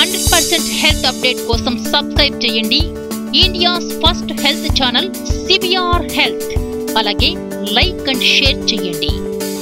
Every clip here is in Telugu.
హండ్రెడ్ పర్సెంట్ హెల్త్ అప్డేట్ కోసం సబ్స్క్రైబ్ చేయండి India's first health channel CBR health అలాగే లైక్ అండ్ షేర్ చేయండి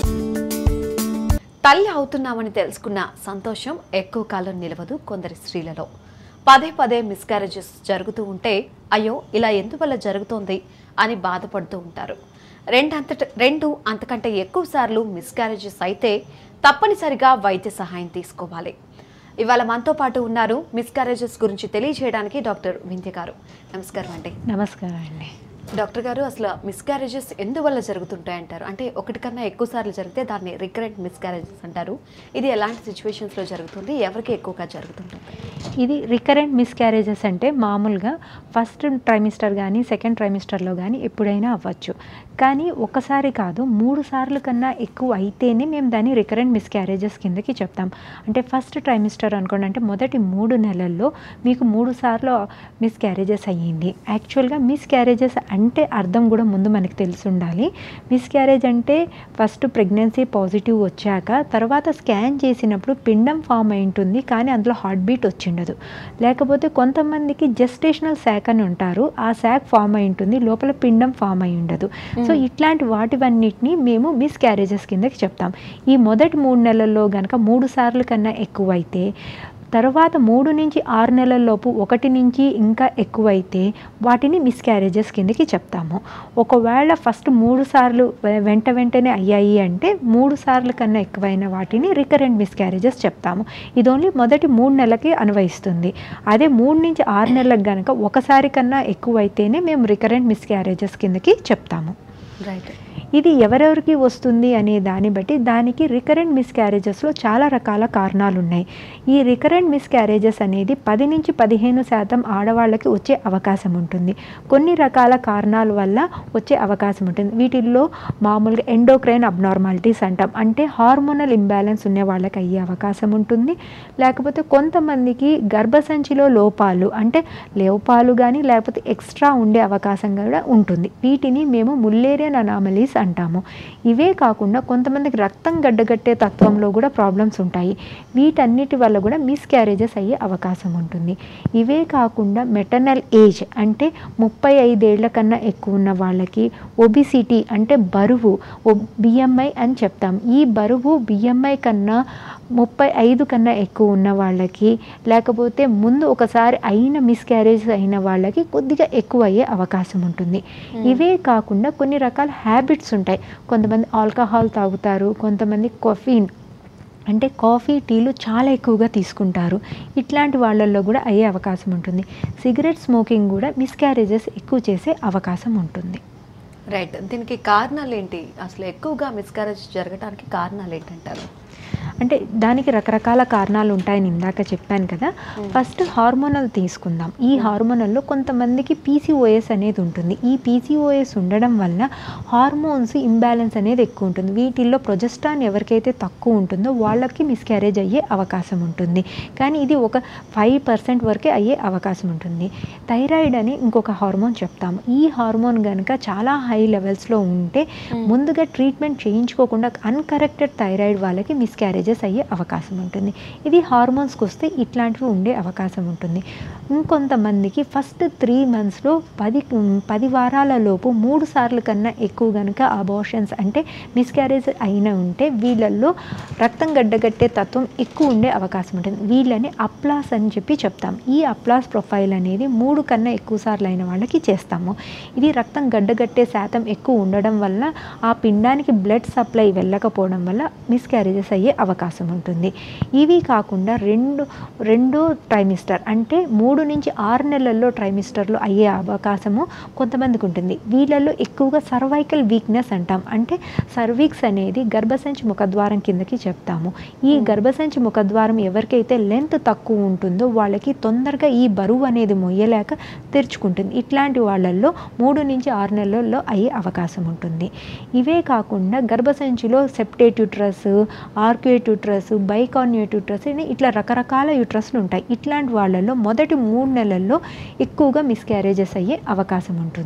తల్లి అవుతున్నామని తెలుసుకున్న సంతోషం ఎక్కువ కాలం నిలవదు కొందరి స్త్రీలలో పదే పదే మిస్క్యారేజెస్ జరుగుతూ ఉంటే అయ్యో ఇలా ఎందువల్ల జరుగుతోంది అని బాధపడుతూ ఉంటారు రెండంతట రెండు అంతకంటే ఎక్కువ సార్లు మిస్క్యారేజెస్ అయితే తప్పనిసరిగా వైద్య సహాయం తీసుకోవాలి ఇవాళ మనతో పాటు ఉన్నారు మిస్క్యారేజెస్ గురించి తెలియజేయడానికి డాక్టర్ వింధ్య గారు నమస్కారం అండి నమస్కారం అండి డాక్టర్ గారు అసలు మిస్క్యారేజెస్ ఎందువల్ల జరుగుతుంటాయి అంటారు అంటే ఒకటి కన్నా ఎక్కువ సార్లు జరిగితే దాన్ని రికరెంట్ మిస్క్యారేజెస్ అంటారు ఇది ఎలాంటి సిచ్యువేషన్స్లో జరుగుతుంది ఎవరికి ఎక్కువగా జరుగుతుంటుంది ఇది రికరెంట్ మిస్క్యారేజెస్ అంటే మామూలుగా ఫస్ట్ ట్రైమిస్టర్ కానీ సెకండ్ ట్రైమిస్టర్లో కానీ ఎప్పుడైనా అవ్వచ్చు కానీ ఒకసారి కాదు మూడు సార్లు కన్నా ఎక్కువ అయితేనే మేము దాన్ని రికరెంట్ మిస్క్యారేజెస్ కిందకి చెప్తాం అంటే ఫస్ట్ ట్రైమిస్టర్ అనుకోండి అంటే మొదటి మూడు నెలల్లో మీకు మూడు సార్లు మిస్క్యారేజెస్ అయ్యింది యాక్చువల్గా మిస్క్యారేజెస్ అంటే అర్థం కూడా ముందు మనకి తెలిసి ఉండాలి మిస్క్యారేజ్ అంటే ఫస్ట్ ప్రెగ్నెన్సీ పాజిటివ్ వచ్చాక తర్వాత స్కాన్ చేసినప్పుడు పిండం ఫామ్ అయి ఉంటుంది కానీ అందులో హార్ట్ బీట్ వచ్చిండదు లేకపోతే కొంతమందికి జెస్టేషనల్ శాక్ అని ఉంటారు ఆ శాక్ ఫామ్ అయి ఉంటుంది లోపల పిండం ఫామ్ అయి ఉండదు సో ఇట్లాంటి వాటివన్నిటిని మేము మిస్ క్యారేజెస్ కిందకి చెప్తాం ఈ మొదటి మూడు నెలల్లో కనుక మూడు సార్లు కన్నా ఎక్కువైతే తర్వాత మూడు నుంచి ఆరు నెలల లోపు ఒకటి నుంచి ఇంకా ఎక్కువైతే వాటిని మిస్క్యారేజెస్ కిందకి చెప్తాము ఒకవేళ ఫస్ట్ మూడు సార్లు వె- వెంట వెంటనే అయ్యాయి అంటే మూడు సార్లు కన్నా ఎక్కువైన వాటిని రికరెంట్ మిస్క్యారేజెస్ చెప్తాము ఇది ఓన్లీ మొదటి మూడు నెలలకి అన్వయిస్తుంది అదే మూడు నుంచి ఆరు నెలలకు కనుక ఒకసారి కన్నా ఎక్కువైతేనే మేము రికరెంట్ మిస్క్యారేజెస్ కిందకి చెప్తాము రైట్ ఇది ఎవరెవరికి వస్తుంది అనే దాన్ని బట్టి దానికి రికరెంట్ మిస్క్యారేజెస్లో చాలా రకాల కారణాలు ఉన్నాయి ఈ రికరెంట్ మిస్క్యారేజెస్ అనేది పది నుంచి పదిహేను శాతం ఆడవాళ్ళకి వచ్చే అవకాశం ఉంటుంది కొన్ని రకాల కారణాల వల్ల వచ్చే అవకాశం ఉంటుంది వీటిల్లో మామూలుగా ఎండోక్రైన్ అబ్నార్మాలిటీస్ అంటాం అంటే హార్మోనల్ ఇంబ్యాలెన్స్ ఉన్న వాళ్ళకి అయ్యే అవకాశం ఉంటుంది లేకపోతే కొంతమందికి గర్భసంచిలో లోపాలు అంటే లేపాలు కానీ లేకపోతే ఎక్స్ట్రా ఉండే అవకాశం కూడా ఉంటుంది వీటిని మేము ముల్లేరియన్ అనామలీస్ అంటాము ఇవే కాకుండా కొంతమందికి రక్తం గడ్డగట్టే తత్వంలో కూడా ప్రాబ్లమ్స్ ఉంటాయి వీటన్నిటి వల్ల కూడా మిస్ క్యారేజెస్ అయ్యే అవకాశం ఉంటుంది ఇవే కాకుండా మెటర్నల్ ఏజ్ అంటే ముప్పై ఐదేళ్ల కన్నా ఎక్కువ ఉన్న వాళ్ళకి ఒబిసిటీ అంటే బరువు బిఎంఐ అని చెప్తాం ఈ బరువు బిఎంఐ కన్నా ముప్పై ఐదు కన్నా ఎక్కువ ఉన్న వాళ్ళకి లేకపోతే ముందు ఒకసారి అయిన మిస్క్యారేజ్ అయిన వాళ్ళకి కొద్దిగా ఎక్కువ అయ్యే అవకాశం ఉంటుంది ఇవే కాకుండా కొన్ని రకాల హ్యాబిట్స్ ఉంటాయి కొంతమంది ఆల్కహాల్ తాగుతారు కొంతమంది కొఫీన్ అంటే కాఫీ టీలు చాలా ఎక్కువగా తీసుకుంటారు ఇట్లాంటి వాళ్ళల్లో కూడా అయ్యే అవకాశం ఉంటుంది సిగరెట్ స్మోకింగ్ కూడా మిస్క్యారేజెస్ ఎక్కువ చేసే అవకాశం ఉంటుంది రైట్ దీనికి కారణాలు ఏంటి అసలు ఎక్కువగా మిస్క్యారేజ్ జరగడానికి కారణాలు ఏంటంటారు అంటే దానికి రకరకాల కారణాలు ఉంటాయని ఇందాక చెప్పాను కదా ఫస్ట్ హార్మోనల్ తీసుకుందాం ఈ హార్మోనల్లో కొంతమందికి పీసీఓఎస్ అనేది ఉంటుంది ఈ పీసీఓఎస్ ఉండడం వల్ల హార్మోన్స్ ఇంబ్యాలెన్స్ అనేది ఎక్కువ ఉంటుంది వీటిల్లో ప్రొజెస్టాన్ ఎవరికైతే తక్కువ ఉంటుందో వాళ్ళకి మిస్క్యారేజ్ అయ్యే అవకాశం ఉంటుంది కానీ ఇది ఒక ఫైవ్ పర్సెంట్ వరకే అయ్యే అవకాశం ఉంటుంది థైరాయిడ్ అని ఇంకొక హార్మోన్ చెప్తాము ఈ హార్మోన్ కనుక చాలా హై లెవెల్స్లో ఉంటే ముందుగా ట్రీట్మెంట్ చేయించుకోకుండా అన్కరెక్టెడ్ థైరాయిడ్ వాళ్ళకి మిస్క్యారేజెస్ అయ్యే అవకాశం ఉంటుంది ఇది హార్మోన్స్కి వస్తే ఇట్లాంటివి ఉండే అవకాశం ఉంటుంది ఇంకొంతమందికి ఫస్ట్ త్రీ మంత్స్లో పది పది వారాల లోపు మూడు సార్లు కన్నా ఎక్కువ కనుక అబార్షన్స్ అంటే మిస్క్యారేజ్ అయిన ఉంటే వీళ్ళల్లో రక్తం గడ్డగట్టే తత్వం ఎక్కువ ఉండే అవకాశం ఉంటుంది వీళ్ళని అప్లాస్ అని చెప్పి చెప్తాం ఈ అప్లాస్ ప్రొఫైల్ అనేది మూడు కన్నా ఎక్కువ సార్లు అయిన వాళ్ళకి చేస్తాము ఇది రక్తం గడ్డగట్టే శాతం ఎక్కువ ఉండడం వల్ల ఆ పిండానికి బ్లడ్ సప్లై వెళ్ళకపోవడం వల్ల మిస్క్యారేజెస్ అయ్యే అవకాశం ఉంటుంది ఇవి కాకుండా రెండు రెండో ట్రైమిస్టర్ అంటే మూడు నుంచి ఆరు నెలల్లో ట్రైమిస్టర్లో అయ్యే అవకాశము కొంతమందికి ఉంటుంది వీళ్ళల్లో ఎక్కువగా సర్వైకల్ వీక్నెస్ అంటాం అంటే సర్వీక్స్ అనేది గర్భసంచి ముఖద్వారం కిందకి చెప్తాము ఈ గర్భసంచి ముఖద్వారం ఎవరికైతే లెంత్ తక్కువ ఉంటుందో వాళ్ళకి తొందరగా ఈ బరువు అనేది మొయ్యలేక తెరుచుకుంటుంది ఇట్లాంటి వాళ్ళల్లో మూడు నుంచి ఆరు నెలల్లో అయ్యే అవకాశం ఉంటుంది ఇవే కాకుండా గర్భసంచిలో septate uterus arcuate uterus bicornuate uterus అని ఇట్లా రకరకాల యూట్రస్లు ఉంటాయి ఇట్లాంటి వాళ్ళల్లో మొదటి మూడు నెలల్లో ఎక్కువగా మిస్క్యారేజెస్ అయ్యే అవకాశం ఉంటుంది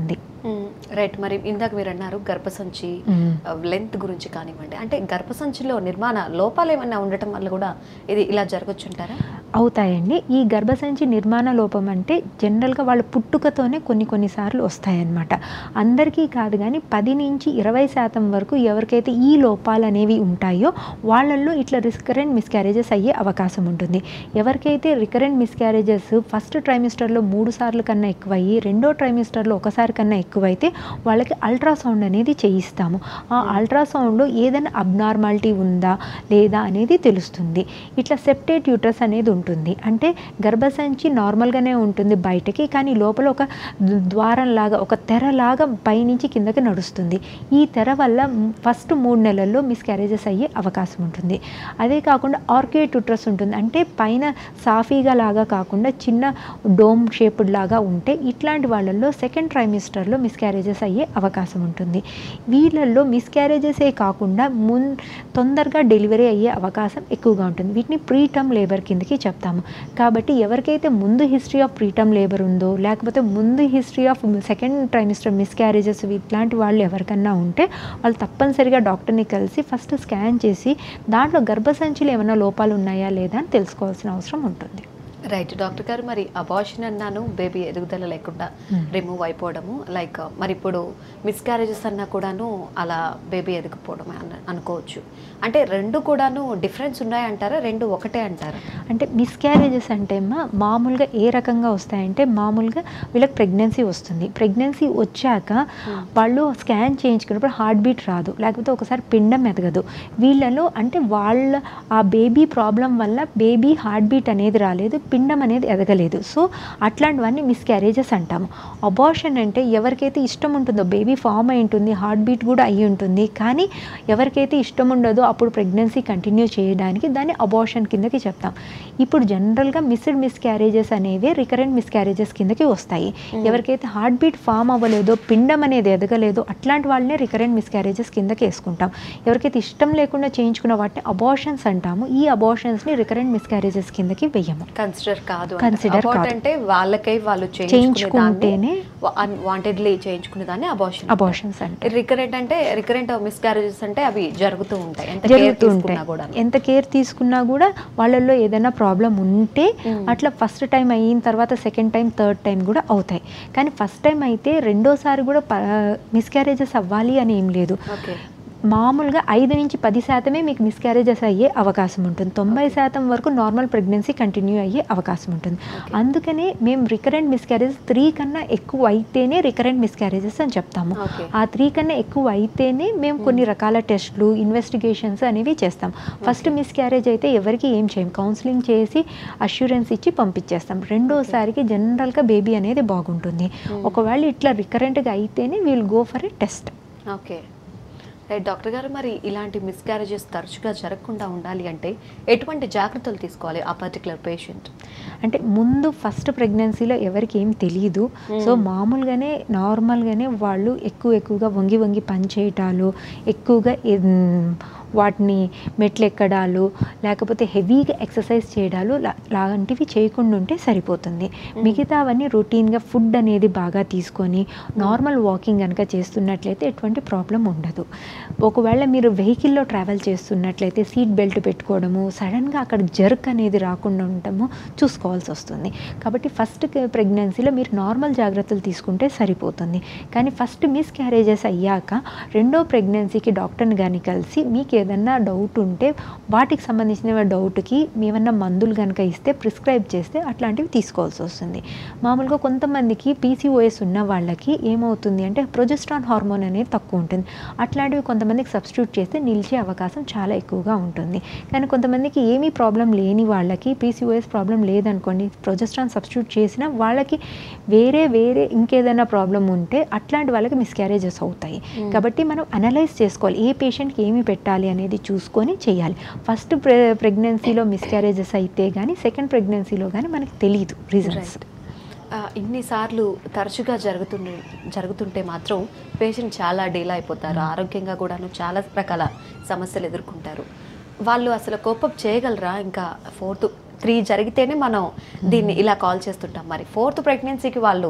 రైట్ మరి ఇందాక మీరు అన్నారు గర్భసంచి మ్మ్. లెంత్ గురించి కానివ్వండి అంటే గర్భసంచిలో నిర్మాణ లోపాలు ఏమైనా ఉండటం వల్ల కూడా ఇది ఇలా జరగచ్చుంటారా అవుతాయండి ఈ గర్భసంచి నిర్మాణ లోపం అంటే జనరల్గా వాళ్ళ పుట్టుకతోనే కొన్ని కొన్నిసార్లు వస్తాయన్నమాట అందరికీ కాదు కానీ పది నుంచి ఇరవై శాతం వరకు ఎవరికైతే ఈ లోపాలు అనేవి ఉంటాయో వాళ్ళల్లో ఇట్లా రికరెంట్ మిస్క్యారేజెస్ అయ్యే అవకాశం ఉంటుంది ఎవరికైతే రికరెంట్ మిస్క్యారేజెస్ ఫస్ట్ ట్రైమిస్టర్లో మూడు సార్లు కన్నా ఎక్కువయ్యి రెండో ట్రైమిస్టర్లో ఒకసారి కన్నా ఎక్కువైతే వాళ్ళకి అల్ట్రాసౌండ్ అనేది చేయిస్తాము ఆ అల్ట్రాసౌండ్లో ఏదైనా అబ్నార్మాలిటీ ఉందా లేదా అనేది తెలుస్తుంది ఇట్లా సెప్టేట్ యూట్రస్ అనేది ఉంటుంది అంటే గర్భసంచి నార్మల్గానే ఉంటుంది బయటకి కానీ లోపల ఒక ద- ద్వారం లాగా ఒక తెర లాగా పైనుంచి కిందకి నడుస్తుంది ఈ తెర వల్ల ఫస్ట్ మూడు నెలల్లో మిస్క్యారేజెస్ అయ్యే అవకాశం ఉంటుంది అదే కాకుండా ఆర్కేట్ యూట్రస్ ఉంటుంది అంటే పైన సాఫీగా లాగా కాకుండా చిన్న డోమ్ షేప్డ్ లాగా ఉంటే ఇట్లాంటి వాళ్ళల్లో సెకండ్ ట్రైమిస్టర్లో మిస్క్యారేజెస్ అయ్యే అవకాశం ఉంటుంది వీళ్ళల్లో మిస్క్యారేజెసే కాకుండా మున్ తొందరగా డెలివరీ అయ్యే అవకాశం ఎక్కువగా ఉంటుంది వీటిని ప్రీటర్మ్ లేబర్ కిందకి చెప్తాము కాబట్టి ఎవరికైతే ముందు హిస్టరీ ఆఫ్ ప్రీటర్మ్ లేబర్ ఉందో లేకపోతే ముందు history of second trimester miscarriages ఇట్లాంటి వాళ్ళు ఎవరికన్నా ఉంటే వాళ్ళు తప్పనిసరిగా డాక్టర్ని కలిసి ఫస్ట్ స్కాన్ చేసి దాంట్లో గర్భసంచిలో ఏమైనా లోపాలు ఉన్నాయా లేదా అని తెలుసుకోవాల్సిన అవసరం ఉంటుంది రైట్ డాక్టర్ గారు మరి అబార్షన్ అన్నాను బేబీ ఎదుగుదల లేకుండా Hmm. రిమూవ్ అయిపోవడము లైక్ మరి ఇప్పుడు మిస్క్యారేజెస్ అన్నా కూడాను అలా బేబీ ఎదిగిపోవడం అన- అనుకోవచ్చు అంటే రెండు కూడాను డిఫరెన్స్ ఉన్నాయంటారా రెండు ఒకటే అంటారా అంటే మిస్క్యారేజెస్ అంటే అమ్మా మామూలుగా ఏ రకంగా వస్తాయంటే మామూలుగా వీళ్ళకి ప్రెగ్నెన్సీ వస్తుంది ప్రెగ్నెన్సీ వచ్చాక వాళ్ళు స్కాన్ చేయించుకున్నప్పుడు హార్ట్ బీట్ రాదు లేకపోతే ఒకసారి పిండం ఎదగదు వీళ్ళలో అంటే వాళ్ళ ఆ బేబీ ప్రాబ్లం వల్ల బేబీ హార్ట్ బీట్ అనేది రాలేదు పిండం అనేది ఎదగలేదు సో అట్లాంటివన్నీ మిస్క్యారేజెస్ అంటాము అబార్షన్ అంటే ఎవరికైతే ఇష్టం ఉంటుందో బేబీ ఫామ్ అయి ఉంటుంది హార్ట్ బీట్ కూడా అయి ఉంటుంది కానీ ఎవరికైతే ఇష్టం ఉండదో అప్పుడు ప్రెగ్నెన్సీ కంటిన్యూ చేయడానికి దాన్ని అబార్షన్ కిందకి చెప్తాం ఇప్పుడు జనరల్గా మిస్డ్ మిస్క్యారేజెస్ అనేవి రికరెంట్ మిస్క్యారేజెస్ కిందకి వస్తాయి ఎవరికైతే హార్ట్ బీట్ ఫామ్ అవ్వలేదో పిండం అనేది ఎదగలేదో అట్లాంటి వాళ్ళనే రికరెంట్ మిస్క్యారేజెస్ కిందకి వేసుకుంటాం ఎవరికైతే ఇష్టం లేకుండా చేయించుకున్న వాటిని అబార్షన్స్ అంటాము ఈ అబార్షన్స్ని రికరెంట్ మిస్క్యారేజెస్ కిందకి వెయ్యము కన్సిడర్ కాదు Consider అబార్ట్ కాదు. అంటే వాళ్ళకై వాళ్ళు చేయించుకుంటేనే వాంటెడ్లీ చేయించుకునే దాన్ని అబార్షన్ అబార్షన్స్ అంటే రికరెంట్ అంటే రికరెంట్ మిస్క్యారేజెస్ అంటే అవి జరుగుతూ ఉంటాయి ఎంత care జరుగుతూ తీసుకున్నా ఉంటాయి కూడా ఎంత కేర్ తీసుకున్నా కూడా వాళ్ళల్లో ఏదైనా ప్రాబ్లం ఉంటే అట్లా ఫస్ట్ టైం అయిన తర్వాత సెకండ్ టైం థర్డ్ టైం కూడా అవుతాయి కానీ ఫస్ట్ టైం అయితే రెండోసారి కూడా మిస్క్యారేజెస్ అవ్వాలి అని ఏం లేదు ఓకే మామూలుగా ఐదు నుంచి పది శాతమే మీకు మిస్క్యారేజెస్ అయ్యే అవకాశం ఉంటుంది తొంభై శాతం వరకు నార్మల్ ప్రెగ్నెన్సీ కంటిన్యూ అయ్యే అవకాశం ఉంటుంది అందుకనే మేము రికరెంట్ మిస్క్యారేజెస్ త్రీ కన్నా ఎక్కువ అయితేనే రికరెంట్ మిస్క్యారేజెస్ అని చెప్తాము ఓకే ఆ త్రీ కన్నా ఎక్కువ అయితేనే మేము కొన్ని రకాల టెస్ట్లు ఇన్వెస్టిగేషన్స్ అనేవి చేస్తాం ఫస్ట్ మిస్క్యారేజ్ అయితే ఎవరికి ఏం చేయం కౌన్సిలింగ్ చేసి అష్యూరెన్స్ ఇచ్చి పంపించేస్తాం రెండోసారికి జనరల్గా బేబీ అనేది బాగుంటుంది ఒకవేళ ఇట్లా రికరెంట్గా అయితేనే we'll go for a test okay right doctor గారు మరి ఇలాంటి మిస్క్యారేజెస్ తరచుగా జరగకుండా ఉండాలి అంటే ఎటువంటి జాగ్రత్తలు తీసుకోవాలి ఆ పర్టికులర్ పేషెంట్ అంటే ముందు ఫస్ట్ ప్రెగ్నెన్సీలో ఎవరికి ఏం తెలియదు సో మామూలుగానే నార్మల్గానే వాళ్ళు ఎక్కువ ఎక్కువగా వంగి వంగి పని చేయటాలు ఎక్కువగా ఎన్- వాటిని మెట్లు ఎక్కడాలు లేకపోతే హెవీగా ఎక్సర్సైజ్ చేయడాలు లా- లాంటివి చేయకుండా ఉంటే సరిపోతుంది మిగతావన్నీ రొటీన్గా ఫుడ్ అనేది బాగా తీసుకొని నార్మల్ వాకింగ్ కనుక చేస్తున్నట్లయితే ఎటువంటి ప్రాబ్లం ఉండదు ఒకవేళ మీరు వెహికల్లో ట్రావెల్ చేస్తున్నట్లయితే సీట్ బెల్ట్ పెట్టుకోవడము సడన్గా అక్కడ జర్క్ అనేది రాకుండా ఉండటము చూసుకోవాల్సి వస్తుంది కాబట్టి ఫస్ట్ ప్రెగ్నెన్సీలో మీరు నార్మల్ జాగ్రత్తలు తీసుకుంటే సరిపోతుంది కానీ ఫస్ట్ మిస్ క్యారేజెస్ అయ్యాక రెండో ప్రెగ్నెన్సీకి డాక్టర్ని కానీ కలిసి మీకు ఏదన్నా డౌట్ ఉంటే వాటికి సంబంధించిన డౌట్కి ఏమన్నా మందులు కనుక ఇస్తే ప్రిస్క్రైబ్ చేస్తే అట్లాంటివి తీసుకోవాల్సి వస్తుంది మామూలుగా కొంతమందికి పీసీఓఎస్ ఉన్న వాళ్ళకి ఏమవుతుంది అంటే ప్రొజెస్ట్రాన్ హార్మోన్ అనేది తక్కువ ఉంటుంది అట్లాంటివి కొంతమందికి సబ్స్టిట్యూట్ చేస్తే నిలిచే అవకాశం చాలా ఎక్కువగా ఉంటుంది కానీ కొంతమందికి ఏమీ ప్రాబ్లం లేని వాళ్ళకి పీసీఓఎస్ ప్రాబ్లం లేదనుకోండి ప్రొజెస్ట్రాన్ సబ్స్టిట్యూట్ చేసినా వాళ్ళకి వేరే వేరే ఇంకేదైనా ప్రాబ్లం ఉంటే అట్లాంటి వాళ్ళకి మిస్క్యారేజెస్ అవుతాయి కాబట్టి మనం అనలైజ్ చేసుకోవాలి ఏ పేషెంట్కి ఏమి పెట్టాలి అనేది చూసుకొని చేయాలి ఫస్ట్ ప్రె ప్రెగ్నెన్సీలో మిస్క్యారేజెస్ అయితే కానీ సెకండ్ ప్రెగ్నెన్సీలో కానీ మనకి తెలియదు రీజన్స్ రైట్ ఇన్నిసార్లు తరచుగా జరుగుతుండే జరుగుతుంటే మాత్రం పేషెంట్ చాలా డీల్ అయిపోతారు ఆరోగ్యంగా కూడాను చాలా రకాల సమస్యలు ఎదుర్కొంటారు వాళ్ళు అసలు కోపం చేయగలరా ఇంకా ఫోర్త్ త్రీ జరిగితేనే మనం దీన్ని ఇలా కాల్ చేస్తుంటాం మరి ఫోర్త్ ప్రెగ్నెన్సీకి వాళ్ళు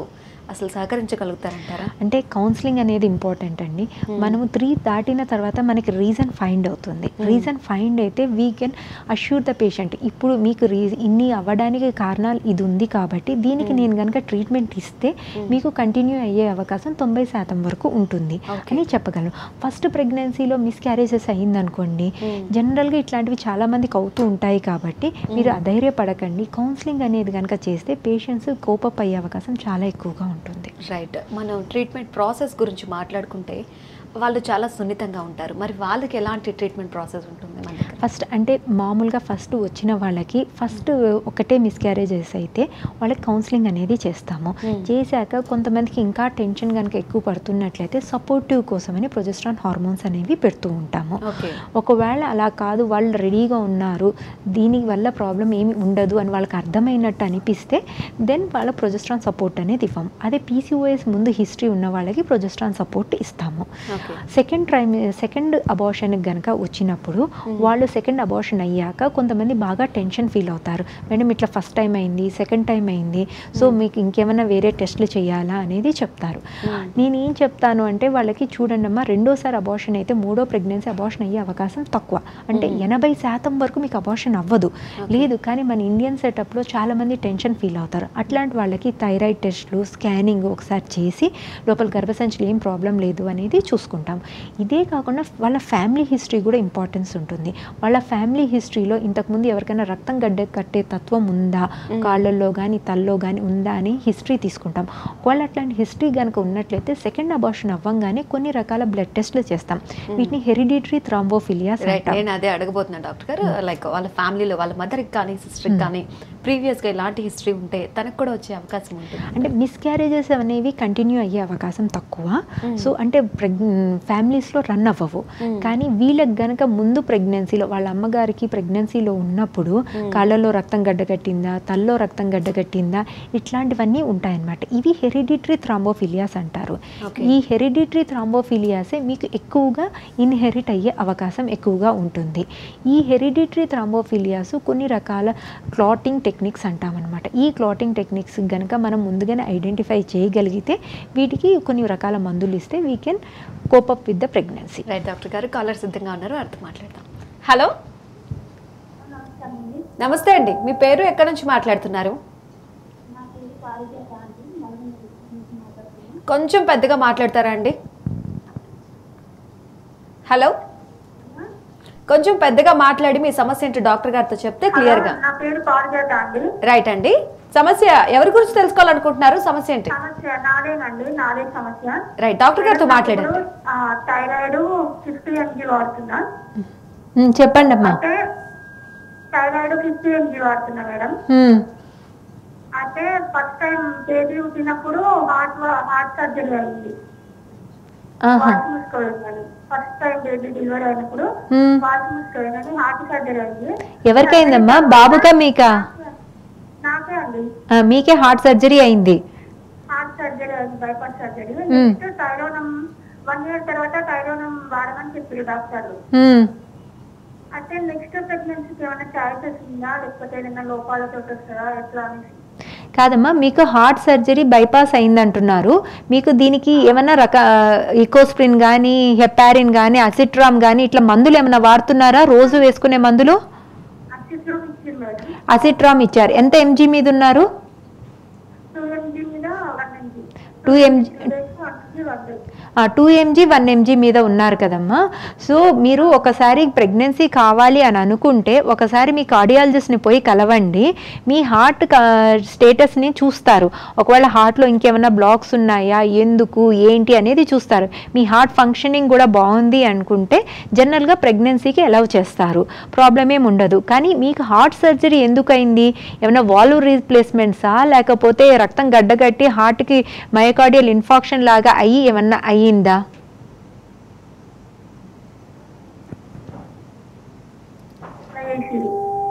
అసలు సహకరించగలుగుతారంటారా అంటే కౌన్సిలింగ్ అనేది ఇంపార్టెంట్ అండి మనము త్రీ దాటిన తర్వాత మనకి రీజన్ ఫైండ్ అవుతుంది రీజన్ ఫైండ్ అయితే we can assure the patient ఇప్పుడు మీకు రీ ఇన్ని అవ్వడానికి కారణాలు ఇది ఉంది కాబట్టి దీనికి నేను కనుక ట్రీట్మెంట్ ఇస్తే మీకు కంటిన్యూ అయ్యే అవకాశం తొంభై శాతం వరకు ఉంటుంది Okay. అని చెప్పగలను ఫస్ట్ ప్రెగ్నెన్సీలో మిస్క్యారేజెస్ అయిందనుకోండి జనరల్గా ఇట్లాంటివి చాలా మందికి అవుతూ ఉంటాయి కాబట్టి మీరు అధైర్యపడకండి కౌన్సిలింగ్ అనేది కనుక చేస్తే పేషెంట్స్ కోపప్ అయ్యే అవకాశం చాలా ఎక్కువగా ఉంటుంది రైట్ మనం ట్రీట్మెంట్ ప్రాసెస్ గురించి మాట్లాడుకుంటే వాళ్ళు చాలా సున్నితంగా ఉంటారు మరి వాళ్ళకి ఎలాంటి ట్రీట్మెంట్ ప్రాసెస్ ఉంటుంది మన దగ్గర ఫస్ట్ అంటే మామూలుగా ఫస్ట్ వచ్చిన వాళ్ళకి ఫస్ట్ ఒకటే మిస్క్యారేజెస్ అయితే వాళ్ళకి కౌన్సిలింగ్ అనేది చేస్తాము Hmm. చేశాక కొంతమందికి ఇంకా టెన్షన్ కనుక ఎక్కువ పడుతున్నట్లయితే సపోర్టివ్ కోసమని ప్రొజెస్ట్రాన్ హార్మోన్స్ అనేవి పెడుతూ ఉంటాము ఓకే ఒకవేళ అలా కాదు వాళ్ళు రెడీగా ఉన్నారు దీని వల్ల ప్రాబ్లం ఏమి ఉండదు అని వాళ్ళకి అర్థమైనట్టు అనిపిస్తే దెన్ వాళ్ళ ప్రొజెస్ట్రాన్ సపోర్ట్ అనేది ఇవ్వము అదే పీసీఓఎస్ ముందు హిస్టరీ ఉన్న వాళ్ళకి ప్రొజెస్ట్రాన్ సపోర్ట్ ఇస్తాము ఓకే సెకండ్ ట్రైమ్ సెకండ్ అబార్షన్కి కనుక వచ్చినప్పుడు వాళ్ళు సెకండ్ అబార్షన్ అయ్యాక కొంతమంది బాగా టెన్షన్ ఫీల్ అవుతారు మేడం ఇట్లా ఫస్ట్ టైం అయింది సెకండ్ టైం అయింది సో మీకు ఇంకేమైనా వేరే టెస్ట్లు చేయాలా అనేది చెప్తారు నేను ఏం చెప్తాను అంటే వాళ్ళకి చూడండి అమ్మా రెండోసారి అబార్షన్ అయితే మూడో ప్రెగ్నెన్సీ అబార్షన్ అయ్యే అవకాశం తక్కువ అంటే ఎనభై శాతం వరకు మీకు అబార్షన్ అవ్వదు లేదు కానీ మన ఇండియన్ సెటప్లో చాలామంది టెన్షన్ ఫీల్ అవుతారు అట్లాంటి వాళ్ళకి థైరాయిడ్ టెస్ట్లు స్కానింగ్ ఒకసారి చేసి లోపల గర్భసంచిలో ఏం ప్రాబ్లం లేదు అనేది చూసుకుంటాం ఇదే కాకుండా వాళ్ళ ఫ్యామిలీ హిస్టరీ కూడా ఇంపార్టెన్స్ ఉంటుంది వాళ్ళ ఫ్యామిలీ హిస్టరీలో ఇంతకుముందు ఎవరికైనా రక్తం గడ్డ కట్టే తత్వం ఉందా కాళ్ళల్లో కానీ తల్లో కానీ ఉందా అని హిస్టరీ తీసుకుంటాం ఒకవేళ అట్లాంటి హిస్టరీ కనుక ఉన్నట్లయితే సెకండ్ అబార్షన్ అవ్వంగానే కొన్ని రకాల బ్లడ్ టెస్ట్లు చేస్తాం వీటిని హెరిడిటరీ థ్రాంబోఫిలియాస్ రైట్ అంటాం నేను అదే అడగబోతున్నాను డాక్టర్ గారు లైక్ వాళ్ళ ఫ్యామిలీలో వాళ్ళ మదర్కి కానీ సిస్టర్కి కానీ ప్రీవియస్గా ఇలాంటి హిస్టరీ ఉంటే తనకు కూడా వచ్చే అవకాశం ఉంటుంది అంటే మిస్క్యారేజెస్ అనేవి కంటిన్యూ అయ్యే అవకాశం తక్కువ సో అంటే ప్రెగ్ ఫ్యామిలీస్లో రన్ అవ్వవు కానీ వీళ్ళకి గనక ముందు ప్రెగ్నెన్సీలో వాళ్ళ అమ్మగారికి ప్రెగ్నెన్సీలో ఉన్నప్పుడు కాళ్ళలో రక్తం గడ్డగట్టిందా తల్లో రక్తం గడ్డగట్టిందా ఇట్లాంటివన్నీ ఉంటాయన్నమాట ఇవి హెరిడిటరీ థ్రాంబోఫిలియాస్ అంటారు Okay. ఈ హెరిడిటరీ థ్రాంబోఫిలియాసే మీకు ఎక్కువగా ఇన్హెరిట్ అయ్యే అవకాశం ఎక్కువగా ఉంటుంది ఈ హెరిడిటరీ థ్రాంబోఫిలియాస్ కొన్ని రకాల క్లాటింగ్ టెక్నిక్స్ అంటామన్నమాట ఈ క్లాటింగ్ టెక్నిక్స్ కనుక మనం ముందుగానే ఐడెంటిఫై చేయగలిగితే వీటికి కొన్ని రకాల మందులు ఇస్తే we can cope up with the pregnancy right doctor గారు కాలర్ సిద్ధంగా ఉన్నారు అర్థం మాట్లాడదాం హలో నమస్తే అండి మీ పేరు ఎక్కడి నుంచి మాట్లాడుతున్నారు కొంచెం పెద్దగా మాట్లాడతారా అండి హలో కొంచెం పెద్దగా మాట్లాడి మీ సమస్య ఏంటో డాక్టర్ గారితో చెప్తే క్లియర్గా నా పేరు పారిజాత అండి రైట్ అండి సమస్య ఎవరి గురించి తెలుసుకోవాలనుకుంటున్నారు సమస్య ఏంటి సమస్య నాదేనండి నాదే సమస్య రైట్ డాక్టర్ గారితో మాట్లాడండి ఇప్పుడు, ఆ, థైరాయిడ్ ఫిఫ్టీ ఎంజీ వాడుతున్నా చెప్పండి అమ్మా అంటే థైరాయిడ్ ఫిఫ్టీ ఎంజీ వాడుతున్నా మేడం అయితే ఫస్ట్ టైం బేబీ పుట్టినప్పుడు హార్ట్ హార్ట్ సర్జరీ అయింది వాచ్ మూసుకోయిందని ఫస్ట్ టైం బేబీ డెలివరీ అయినప్పుడు Hmm. వాచ్ మూసుకోయిందని హార్ట్ సర్జరీ అయింది ఎవరికైందమ్మా బాబుకా మీకా నాకే అండి ఆ, మీకే హార్ట్ సర్జరీ అయింది హార్ట్ సర్జరీ అయింది bypass surgery Hmm. Next Thyronorm one year తర్వాత థైరోనం వాడమని చెప్పారు డాక్టర్లు మ్మ్. అయితే నెక్స్ట్ ప్రెగ్నెన్సీకి ఏమైనా ఛాయిసెస్ ఉందా లేకపోతే ఏదైనా లోపాలతో వస్తుందా ఎట్లా అనేసి కాదమ్మా మీకు హార్ట్ సర్జరీ బైపాస్ అయిందంటున్నారు మీకు దీనికి ఏమన్నా రక ఈకోస్ప్రిన్ కానీ హెపారిన్ కానీ అసిట్రామ్ కానీ ఇట్లా మందులు ఏమైనా వాడుతున్నారా రోజు వేసుకునే మందులు అసిస్ట్రూమ్ ఇచ్చింది మేడం అసిట్రామ్ ఇచ్చారు ఎంత ఎంజీ మీద ఉన్నారు టూ ఎంజీ మీద one MG two MG days one MG one day two MG one MG మీద ఉన్నారు కదమ్మా సో మీరు ఒకసారి ప్రెగ్నెన్సీ కావాలి అని అనుకుంటే ఒకసారి మీ కార్డియాలజిస్ట్ని పోయి కలవండి మీ హార్ట్ స్టేటస్ని చూస్తారు ఒకవేళ హార్ట్లో ఇంకేమైనా బ్లాక్స్ ఉన్నాయా ఎందుకు ఏంటి అనేది చూస్తారు మీ హార్ట్ ఫంక్షనింగ్ కూడా బాగుంది అనుకుంటే జనరల్గా ప్రెగ్నెన్సీకి అలౌ చేస్తారు ప్రాబ్లం ఏమి ఉండదు కానీ మీకు హార్ట్ సర్జరీ ఎందుకైంది ఏమైనా వాల్వ్ రీప్లేస్మెంట్సా లేకపోతే రక్తం గడ్డగట్టి హార్ట్కి మయోకార్డియల్ ఇన్ఫాక్షన్ లాగా అయ్యి ఏమన్నా అయ్యిందా అట్లా చేసింది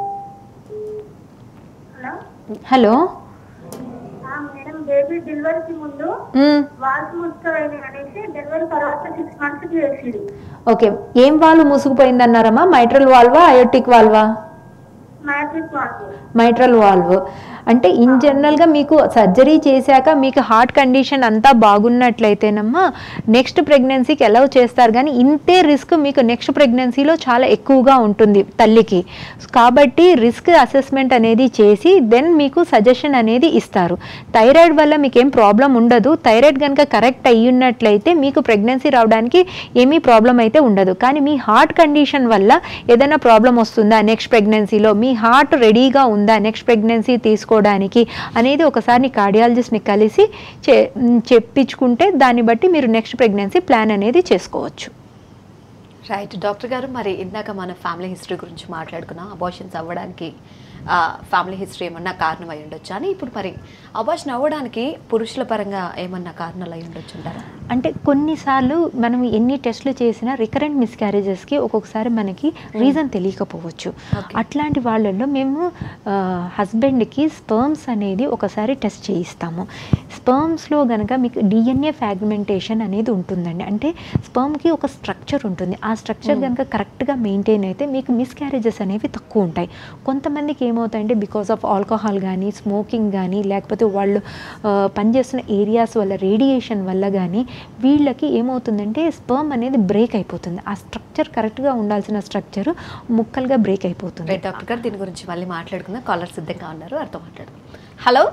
హలో హలో ఆ, మేడం బేబీ డెలివరీకి ముందు మ్మ్. వాల్స్ ముసుకోవాలి అనేసి డెలివరీ తర్వాత సిక్స్ మంత్స్ కి వేసింది ఓకే ఏం వాల్వ్ మూసుకుపోయిందన్నారమ్మా మైట్రల్ వాల్వా అయోటిక్ వాల్వా మ్యాట్రిక్ వాళ్ళు మైట్రల్ వాల్వ్ అంటే ఇన్ జనరల్గా మీకు సర్జరీ చేశాక మీకు హార్ట్ కండిషన్ అంతా బాగున్నట్లయితేనమ్మా నెక్స్ట్ ప్రెగ్నెన్సీకి ఎలా చేస్తారు కానీ ఇంతే రిస్క్ మీకు నెక్స్ట్ ప్రెగ్నెన్సీలో చాలా ఎక్కువగా ఉంటుంది తల్లికి కాబట్టి రిస్క్ అసెస్మెంట్ అనేది చేసి దెన్ మీకు సజెషన్ అనేది ఇస్తారు థైరాయిడ్ వల్ల మీకు ఏం ప్రాబ్లం ఉండదు థైరాయిడ్ కనుక కరెక్ట్ అయ్యున్నట్లయితే మీకు ప్రెగ్నెన్సీ రావడానికి ఏమీ ప్రాబ్లం అయితే ఉండదు కానీ మీ హార్ట్ కండిషన్ వల్ల ఏదైనా ప్రాబ్లం వస్తుందా నెక్స్ట్ ప్రెగ్నెన్సీలో మీ హార్ట్ రెడీగా ఉందా నెక్స్ట్ ప్రెగ్నెన్సీ తీసుకోవడానికి అనేది ఒకసారి కార్డియాలజిస్ట్ని కలిసి చే చెప్పించుకుంటే దాన్ని బట్టి మీరు నెక్స్ట్ ప్రెగ్నెన్సీ ప్లాన్ అనేది చేసుకోవచ్చు రైట్ డాక్టర్ గారు మరి ఇందాక మన ఫ్యామిలీ హిస్టరీ గురించి మాట్లాడుకున్నాం అబార్షన్స్ అవ్వడానికి ఫ్యామిలీ హిస్టరీ ఏమన్నా కారణం అయి ఉండొచ్చు అని ఇప్పుడు మరి అబార్షన్ అవ్వడానికి పురుషుల పరంగా ఏమన్నా కారణాలు అయి ఉండొచ్చు అంటారా అంటే కొన్నిసార్లు మనం ఎన్ని టెస్టులు చేసినా రికరెంట్ మిస్క్యారేజెస్కి ఒక్కొక్కసారి మనకి రీజన్ తెలియకపోవచ్చు Okay. అట్లాంటి వాళ్ళల్లో మేము హస్బెండ్కి స్పర్మ్స్ అనేది ఒకసారి టెస్ట్ చేయిస్తాము స్పర్మ్స్లో కనుక మీకు డిఎన్ఏ ఫ్రాగ్మెంటేషన్ అనేది ఉంటుందండి అంటే స్పర్మ్కి ఒక స్ట్రక్చర్ ఉంటుంది ఆ స్ట్రక్చర్ కనుక కరెక్ట్గా మెయింటైన్ అయితే మీకు మిస్క్యారేజెస్ అనేవి తక్కువ ఉంటాయి కొంతమందికి ఏమవుతాయంటే బికాస్ ఆఫ్ ఆల్కహాల్ కానీ స్మోకింగ్ కానీ లేకపోతే వాళ్ళు ఆ, పనిచేస్తున్న ఏరియాస్ వల్ల రేడియేషన్ వల్ల కానీ వీళ్ళకి ఏమవుతుందంటే స్పర్మ్ అనేది బ్రేక్ అయిపోతుంది ఆ స్ట్రక్చర్ కరెక్ట్గా ఉండాల్సిన స్ట్రక్చర్ ముక్కలుగా బ్రేక్ అయిపోతుంది రైట్ డాక్టర్ గారు దీని గురించి మళ్ళీ మాట్లాడుకుందాం కాలర్ సిద్ధంగా ఉన్నారు వారితో మాట్లాడదాం hello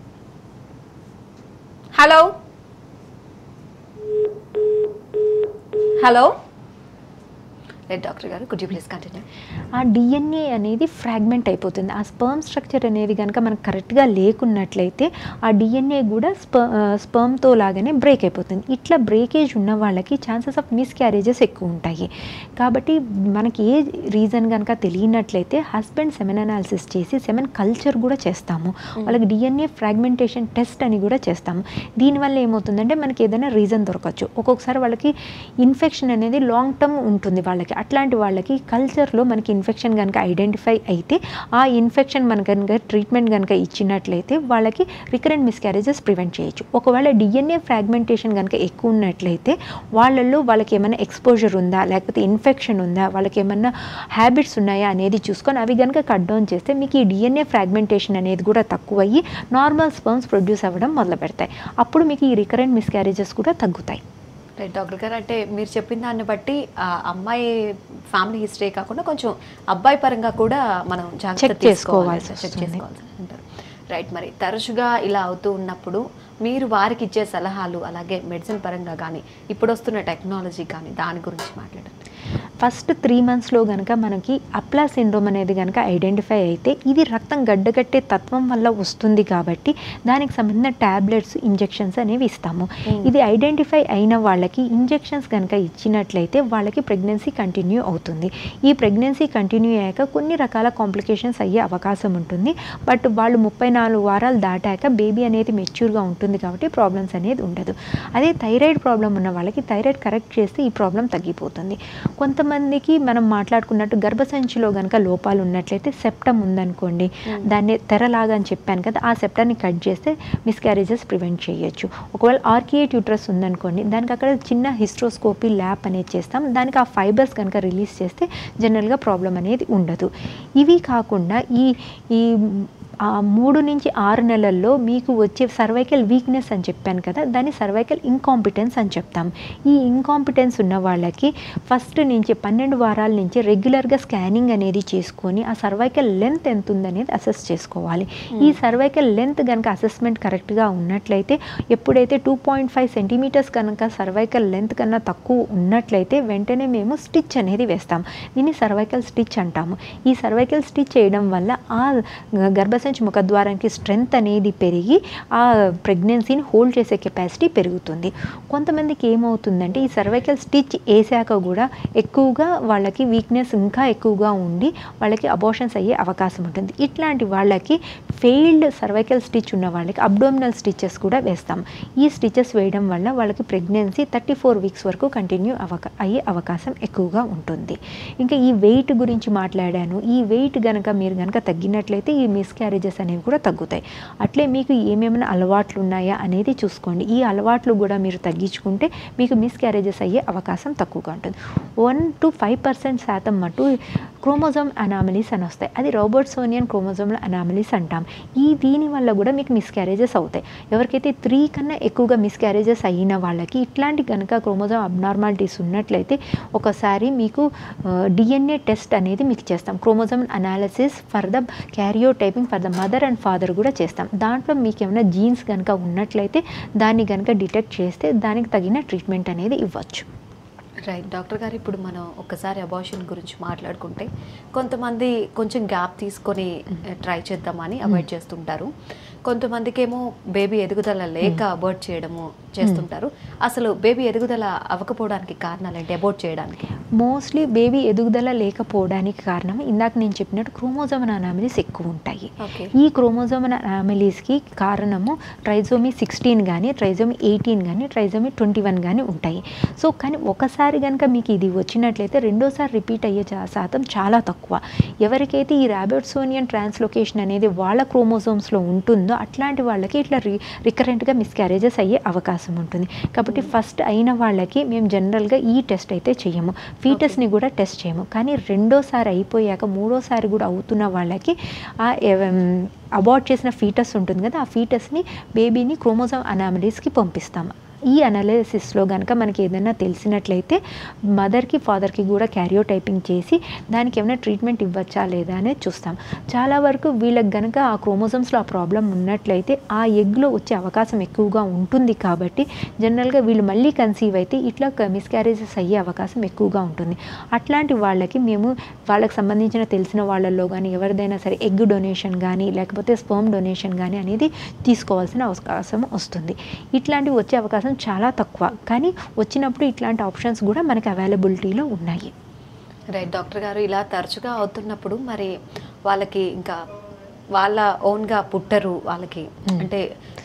hello hello right doctor గారు కుడ్ యూ ప్లీజ్ కంటిన్యూ ఆ డిఎన్ఏ అనేది ఫ్రాగ్మెంట్ అయిపోతుంది ఆ స్పర్మ్ స్ట్రక్చర్ అనేది కనుక మనకు కరెక్ట్గా లేకున్నట్లయితే ఆ డిఎన్ఏ కూడా స్ప స్పర్మ్తో లాగానే బ్రేక్ అయిపోతుంది ఇట్లా బ్రేకేజ్ ఉన్న వాళ్ళకి ఛాన్సెస్ ఆఫ్ మిస్ క్యారేజెస్ ఎక్కువ ఉంటాయి కాబట్టి మనకి ఏ రీజన్ కనుక తెలియనట్లయితే హస్బెండ్ సెమెన్ అనాలిసిస్ చేసి సెమెన్ కల్చర్ కూడా చేస్తాము వాళ్ళకి డిఎన్ఏ ఫ్రాగ్మెంటేషన్ టెస్ట్ అని కూడా చేస్తాము దీనివల్ల ఏమవుతుందంటే మనకి ఏదైనా రీజన్ దొరకచ్చు ఒక్కొక్కసారి వాళ్ళకి ఇన్ఫెక్షన్ అనేది లాంగ్ టర్మ్ ఉంటుంది వాళ్ళకి అట్లాంటి వాళ్ళకి కల్చర్లో మనకి ఇన్ఫెక్షన్ కనుక ఐడెంటిఫై అయితే ఆ ఇన్ఫెక్షన్ మన కనుక ట్రీట్మెంట్ కనుక ఇచ్చినట్లయితే వాళ్ళకి రికరెంట్ మిస్క్యారేజెస్ ప్రివెంట్ చేయొచ్చు ఒకవేళ డిఎన్ఏ ఫ్రాగ్మెంటేషన్ కనుక ఎక్కువ ఉన్నట్లయితే వాళ్ళల్లో వాళ్ళకి ఏమైనా ఎక్స్పోజర్ ఉందా లేకపోతే ఇన్ఫెక్షన్ ఉందా వాళ్ళకి ఏమైనా హ్యాబిట్స్ ఉన్నాయా అనేది చూసుకొని అవి కనుక కట్ డౌన్ చేస్తే మీకు ఈ డిఎన్ఏ ఫ్రాగ్మెంటేషన్ అనేది కూడా తక్కువయ్యి నార్మల్ స్పర్మ్స్ ప్రొడ్యూస్ అవ్వడం మొదలు పెడతాయి అప్పుడు మీకు ఈ రికరెంట్ మిస్క్యారేజెస్ కూడా తగ్గుతాయి రైట్ డాక్టర్ గారు అంటే మీరు చెప్పిన దాన్ని బట్టి ఆ అమ్మాయి ఫ్యామిలీ హిస్టరీ కాకుండా కొంచెం అబ్బాయి పరంగా కూడా మనం జాగ్రత్త Check చేసుకోవాల్సి చెక్ వస్తుంది. చేసుకోవాల్సి అంటారు రైట్ మరి తరచుగా ఇలా అవుతూ ఉన్నప్పుడు మీరు వారికి ఇచ్చే సలహాలు అలాగే మెడిసిన్ పరంగా కానీ ఇప్పుడు వస్తున్న టెక్నాలజీ కానీ దాని గురించి మాట్లాడండి ఫస్ట్ త్రీ మంత్స్లో కనుక మనకి అప్లా సిండ్రోమ్ అనేది కనుక ఐడెంటిఫై అయితే ఇది రక్తం గడ్డగట్టే తత్వం వల్ల వస్తుంది కాబట్టి దానికి సంబంధించిన ట్యాబ్లెట్స్ ఇంజెక్షన్స్ అనేవి ఇస్తాము ఇది ఐడెంటిఫై అయిన వాళ్ళకి ఇంజెక్షన్స్ కనుక ఇచ్చినట్లయితే వాళ్ళకి ప్రెగ్నెన్సీ కంటిన్యూ అవుతుంది ఈ ప్రెగ్నెన్సీ కంటిన్యూ అయ్యాక కొన్ని రకాల కాంప్లికేషన్స్ అయ్యే అవకాశం ఉంటుంది బట్ వాళ్ళు ముప్పై నాలుగు వారాలు దాటాక బేబీ అనేది మెచ్యూర్గా ఉంటుంది కాబట్టి ప్రాబ్లమ్స్ అనేది ఉండదు అదే థైరాయిడ్ ప్రాబ్లం ఉన్న వాళ్ళకి థైరాయిడ్ కరెక్ట్ చేస్తే ఈ ప్రాబ్లం తగ్గిపోతుంది కొంతమందికి మనం మాట్లాడుకున్నట్టు గర్భసంచిలో కనుక లోపాలు ఉన్నట్లయితే సెప్టమ్ ఉందనుకోండి దాన్ని తెరలాగా అని చెప్పాను కదా ఆ సెప్టాన్ని కట్ చేస్తే మిస్క్యారేజెస్ ప్రివెంట్ చేయొచ్చు ఒకవేళ ఆర్కియేట్ యూట్రస్ ఉందనుకోండి దానికి అక్కడ చిన్న హిస్ట్రోస్కోపీ ల్యాప్ అనేది చేస్తాం దానికి ఆ ఫైబర్స్ కనుక రిలీజ్ చేస్తే జనరల్గా ప్రాబ్లం అనేది ఉండదు ఇవి కాకుండా ఈ ఈ ఆ మూడు నుంచి ఆరు నెలల్లో మీకు వచ్చే సర్వైకల్ వీక్నెస్ అని చెప్పాను కదా దాన్ని సర్వైకల్ ఇంకాంపిటెన్స్ అని చెప్తాం ఈ ఇంకాంపిటెన్స్ ఉన్న వాళ్ళకి ఫస్ట్ నుంచి పన్నెండు వారాల నుంచి రెగ్యులర్గా స్కానింగ్ అనేది చేసుకొని ఆ సర్వైకల్ లెంత్ ఎంత ఉందనేది అసెస్ చేసుకోవాలి ఈ సర్వైకల్ లెంత్ కనుక అసెస్మెంట్ కరెక్ట్గా ఉన్నట్లయితే ఎప్పుడైతే టూ పాయింట్ ఫైవ్ సెంటీమీటర్స్ కనుక సర్వైకల్ లెంత్ కన్నా తక్కువ ఉన్నట్లయితే వెంటనే మేము స్టిచ్ అనేది వేస్తాం దీన్ని సర్వైకల్ స్టిచ్ అంటాము ఈ సర్వైకల్ స్టిచ్ చేయడం వల్ల ఆ గర్భసంచి ముఖద్వారానికి స్ట్రెంగ్త్ అనేది పెరిగి ఆ ప్రెగ్నెన్సీని హోల్డ్ చేసే కెపాసిటీ పెరుగుతుంది కొంతమందికి ఏమవుతుందంటే ఈ సర్వైకల్ స్టిచ్ వేసాక కూడా ఎక్కువగా వాళ్ళకి వీక్నెస్ ఇంకా ఎక్కువగా ఉండి వాళ్ళకి అబోషన్స్ అయ్యే అవకాశం ఉంటుంది ఇట్లాంటి వాళ్ళకి ఫెయిల్డ్ సర్వైకల్ స్టిచ్ ఉన్న వాళ్ళకి అబ్డోమినల్ స్టిచెస్ కూడా వేస్తాం ఈ స్టిచెస్ వేయడం వల్ల వాళ్ళకి ప్రెగ్నెన్సీ థర్టీ ఫోర్ వీక్స్ వరకు కంటిన్యూ అవకా అయ్యే అవకాశం ఎక్కువగా ఉంటుంది ఇంకా ఈ వెయిట్ గురించి మాట్లాడాను ఈ వెయిట్ గనక మీరు గనక తగ్గినట్లయితే ఈ మిస్క్యారేజెస్ అనేవి కూడా తగ్గుతాయి అట్లే మీకు ఏమేమైనా అలవాట్లు ఉన్నాయా అనేది చూసుకోండి ఈ అలవాట్లు కూడా మీరు తగ్గించుకుంటే మీకు మిస్క్యారేజెస్ అయ్యే అవకాశం తక్కువగా ఉంటుంది వన్ టు ఫైవ్ పర్సెంట్ శాతం మటు క్రోమోజోమ్ అనామలీస్ అని వస్తాయి అది రోబోట్సోనియన్ క్రోమోజోమ్ల అనామలీస్ అంటాం ఈ దీని వల్ల కూడా మీకు మిస్క్యారేజెస్ అవుతాయి ఎవరికైతే త్రీ కన్నా ఎక్కువగా మిస్క్యారేజెస్ అయిన వాళ్ళకి ఇట్లాంటి కనుక క్రోమోజోమ్ అబ్నార్మాలిటీస్ ఉన్నట్లయితే ఒకసారి మీకు డిఎన్ఏ టెస్ట్ అనేది మీకు చేస్తాం chromosome analysis for the karyotyping for the mother and father కూడా చేస్తాం దాంట్లో మీకు ఏమైనా జీన్స్ కనుక ఉన్నట్లయితే దాన్ని కనుక డిటెక్ట్ చేస్తే దానికి తగిన ట్రీట్మెంట్ అనేది ఇవ్వచ్చు రైట్ డాక్టర్ గారు ఇప్పుడు మనం ఒకసారి అబార్షన్ గురించి మాట్లాడుకుంటే కొంతమంది కొంచెం గ్యాప్ తీసుకొని ట్రై చేద్దామని అవాయిడ్ చేస్తుంటారు కొంతమందికి ఏమో బేబీ ఎదుగుదల లేక అబార్ట్ చేయడము చేస్తుంటారు అసలు బేబీ ఎదుగుదల అవ్వకపోవడానికి కారణాలు ఏంటి అబార్ట్ చేయడానికి మోస్ట్లీ బేబీ ఎదుగుదల లేకపోవడానికి కారణం ఇందాక నేను చెప్పినట్టు క్రోమోజోమ్ అనామిలీస్ ఎక్కువ ఉంటాయి ఓకే ఈ క్రోమోజోమ్ అనామిలీస్కి కారణము ట్రైజోమి సిక్స్టీన్ కానీ ట్రైజోమి ఎయిటీన్ కానీ ట్రైజోమి ట్వంటీ వన్ కానీ ఉంటాయి సో కానీ ఒకసారి కనుక మీకు ఇది వచ్చినట్లయితే రెండోసారి రిపీట్ అయ్యే చా- శాతం చాలా తక్కువ ఎవరికైతే ఈ ర్యాబిట్సోనియన్ ట్రాన్స్లొకేషన్ అనేది వాళ్ళ క్రోమోజోమ్స్లో ఉంటుందో అట్లాంటి వాళ్ళకి ఇట్లా రి రికరెంట్గా మిస్క్యారేజెస్ అయ్యే అవకాశం ఉంటుంది కాబట్టి ఫస్ట్ అయిన వాళ్ళకి మేము జనరల్గా ఈ టెస్ట్ అయితే చేయము ఫీటస్ని కూడా టెస్ట్ చేయము కానీ రెండోసారి అయిపోయాక మూడోసారి కూడా అవుతున్న వాళ్ళకి ఆ అబార్ట్ చేసిన ఫీటస్ ఉంటుంది కదా ఆ ఫీటస్ని బేబీని క్రోమోజోమ్ అనామలీస్కి పంపిస్తాము ఈ అనాలిసిస్లో కనుక మనకి ఏదైనా తెలిసినట్లయితే మదర్కి ఫాదర్కి కూడా క్యారియో టైపింగ్ చేసి దానికి ఏమైనా ట్రీట్మెంట్ ఇవ్వచ్చా లేదా అనేది చూస్తాం చాలా వరకు వీళ్ళకి గనక ఆ క్రోమోజోమ్స్లో ఆ ప్రాబ్లం ఉన్నట్లయితే ఆ ఎగ్లో వచ్చే అవకాశం ఎక్కువగా ఉంటుంది కాబట్టి జనరల్గా వీళ్ళు మళ్ళీ కన్సీవ్ అయితే ఇట్లా మిస్క్యారేజెస్ అయ్యే అవకాశం ఎక్కువగా ఉంటుంది అట్లాంటి వాళ్ళకి మేము వాళ్ళకి సంబంధించిన తెలిసిన వాళ్ళల్లో కానీ ఎవరిదైనా సరే ఎగ్ డొనేషన్ కానీ లేకపోతే స్పర్మ్ డొనేషన్ కానీ అనేది తీసుకోవాల్సిన అవకాశం వస్తుంది ఇట్లాంటివి వచ్చే అవకాశం చాలా తక్కువ కానీ వచ్చినప్పుడు ఇట్లాంటి ఆప్షన్స్ కూడా మనకి అవైలబిలిటీలో ఉన్నాయి రైట్ డాక్టర్ గారు ఇలా తరచుగా అవుతున్నప్పుడు మరి వాళ్ళకి ఇంకా వాళ్ళ ఓన్గా పుట్టరు వాళ్ళకి అంటే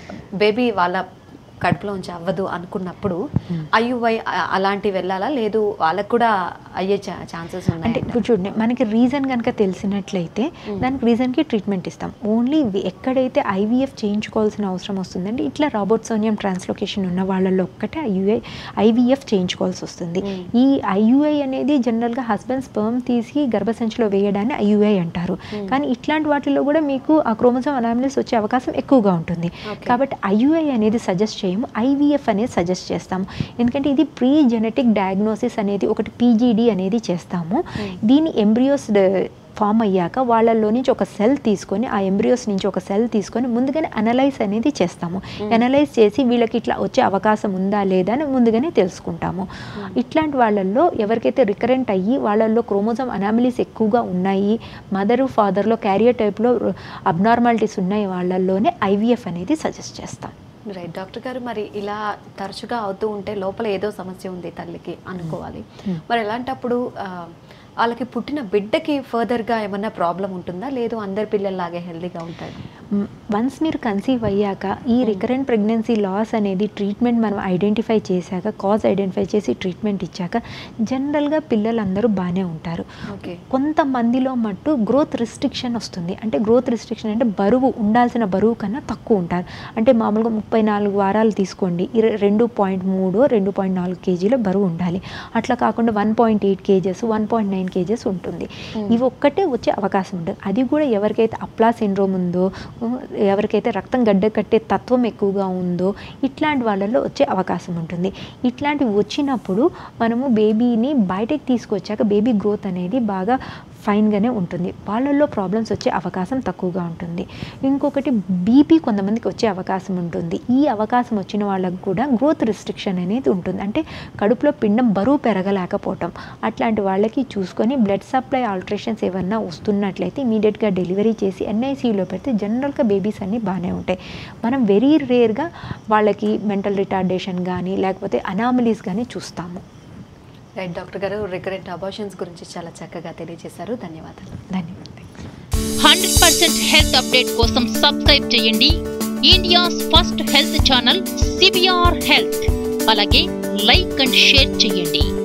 బేబీ వాళ్ళ కడుపులోంచి అవ్వదు అనుకున్నప్పుడు ఐయువై అలాంటివి వెళ్ళాలా లేదు వాళ్ళకు కూడా అయ్యే ఛాన్సెస్ అంటే ఉన్నాయి ఇప్పుడు చూడండి మనకి రీజన్ కనుక తెలిసినట్లయితే దానికి రీజన్కి ట్రీట్మెంట్ ఇస్తాం ఓన్లీ ఎక్కడైతే ఐవీఎఫ్ చేయించుకోవాల్సిన అవసరం వస్తుందంటే ఇట్లా రాబోట్సోనియం ట్రాన్స్లోకేషన్ ఉన్న వాళ్ళల్లో ఒక్కటే ఐయుఐ ఐవీఎఫ్ చేయించుకోవాల్సి వస్తుంది ఈ ఐయుఐ అనేది జనరల్గా హస్బెండ్ స్పర్మ్ తీసి గర్భసంచిలో వేయడాన్ని ఐయుఐ అంటారు కానీ ఇట్లాంటి వాటిల్లో కూడా మీకు ఆ క్రోమోజోమ్ అనామిలిస్ వచ్చే అవకాశం ఎక్కువగా ఉంటుంది Okay. కాబట్టి ఐయుఐ అనేది సజెస్ట్ చేయము ఐవీఎఫ్ అనేది సజెస్ట్ చేస్తాము ఎందుకంటే ఇది ప్రీ జెనెటిక్ డయాగ్నోసిస్ అనేది ఒకటి పీజీడి అనేది చేస్తాము దీని ఎంబ్రియోస్ ఫామ్ అయ్యాక వాళ్ళల్లో నుంచి ఒక సెల్ తీసుకొని ఆ ఎంబ్రియోస్ నుంచి ఒక సెల్ తీసుకొని ముందుగానే అనలైజ్ అనేది చేస్తాము అనలైజ్ చేసి వీళ్ళకి ఇట్లా వచ్చే అవకాశం ఉందా లేదా అని ముందుగానే తెలుసుకుంటాము ఇట్లాంటి వాళ్ళల్లో ఎవరికైతే రికరెంట్ అయ్యి వాళ్ళల్లో క్రోమోజోమ్ అనామిలీస్ ఎక్కువగా ఉన్నాయి మదరు ఫాదర్లో క్యారియర్ టైప్లో అబ్నార్మాలిటీస్ ఉన్నాయి వాళ్ళల్లోనే ఐవీఎఫ్ అనేది సజెస్ట్ చేస్తాం రైట్ డాక్టర్ గారు మరి ఇలా తరచుగా అవుతూ ఉంటే లోపల ఏదో సమస్య ఉంది తల్లికి అనుకోవాలి మరి ఎలాంటప్పుడు ఆ, వాళ్ళకి పుట్టిన బిడ్డకి ఫర్దర్గా ఏమన్నా ప్రాబ్లం ఉంటుందా లేదు అందరి పిల్లల్లాగే హెల్దీగా ఉంటాడు వన్స్ మీరు కన్సీవ్ అయ్యాక ఈ రికరెంట్ ప్రెగ్నెన్సీ లాస్ అనేది ట్రీట్మెంట్ మనం ఐడెంటిఫై చేశాక కాజ్ ఐడెంటిఫై చేసి ట్రీట్మెంట్ ఇచ్చాక జనరల్గా పిల్లలందరూ బాగానే ఉంటారు ఓకే కొంతమందిలో మట్టు గ్రోత్ రిస్ట్రిక్షన్ వస్తుంది అంటే గ్రోత్ రిస్ట్రిక్షన్ అంటే బరువు ఉండాల్సిన బరువు కన్నా తక్కువ ఉంటారు అంటే మామూలుగా ముప్పై నాలుగు వారాలు తీసుకోండి ఇర రెండు పాయింట్ మూడు రెండు పాయింట్ నాలుగు కేజీల బరువు ఉండాలి అట్లా కాకుండా one point eight kgs one point nine kgs ఉంటుంది ఇవి ఒక్కటే వచ్చే అవకాశం ఉంటుంది అది కూడా ఎవరికైతే అప్లా సిండ్రోమ్ ఉందో ఉ, ఎవరికైతే రక్తం గడ్డ కట్టే తత్వం ఎక్కువగా ఉందో ఇట్లాంటి వాళ్ళల్లో వచ్చే అవకాశం ఉంటుంది ఇట్లాంటివి వచ్చినప్పుడు మనము బేబీని బయటకు తీసుకొచ్చాక బేబీ గ్రోత్ అనేది బాగా ఫైన్గానే ఉంటుంది వాళ్ళల్లో ప్రాబ్లమ్స్ వచ్చే అవకాశం తక్కువగా ఉంటుంది ఇంకొకటి బీపీ కొంతమందికి వచ్చే అవకాశం ఉంటుంది ఈ అవకాశం వచ్చిన వాళ్ళకు కూడా గ్రోత్ రిస్ట్రిక్షన్ అనేది ఉంటుంది అంటే కడుపులో పిండం బరువు పెరగలేకపోవటం అట్లాంటి వాళ్ళకి చూసుకొని బ్లడ్ సప్లై ఆల్ట్రేషన్స్ ఏమన్నా వస్తున్నట్లయితే ఇమీడియట్గా డెలివరీ చేసి ఎన్ఐసీయూలో పెడితే జనరల్గా బేబీస్ అన్నీ బాగానే ఉంటాయి మనం వెరీ రేర్గా వాళ్ళకి మెంటల్ రిటార్డేషన్ కానీ లేకపోతే అనామలీస్ కానీ చూస్తాము రైట్ డాక్టర్ గారు రికరెంట్ అబార్షన్స్ గురించి చాలా చక్కగా తెలియజేశారు ధన్యవాదాలు ధన్యవాదాలు హండ్రెడ్ పర్సెంట్ హెల్త్ అప్డేట్ కోసం సబ్స్క్రైబ్ చేయండి India's first health channel CBR health అలాగే లైక్ అండ్ షేర్ చేయండి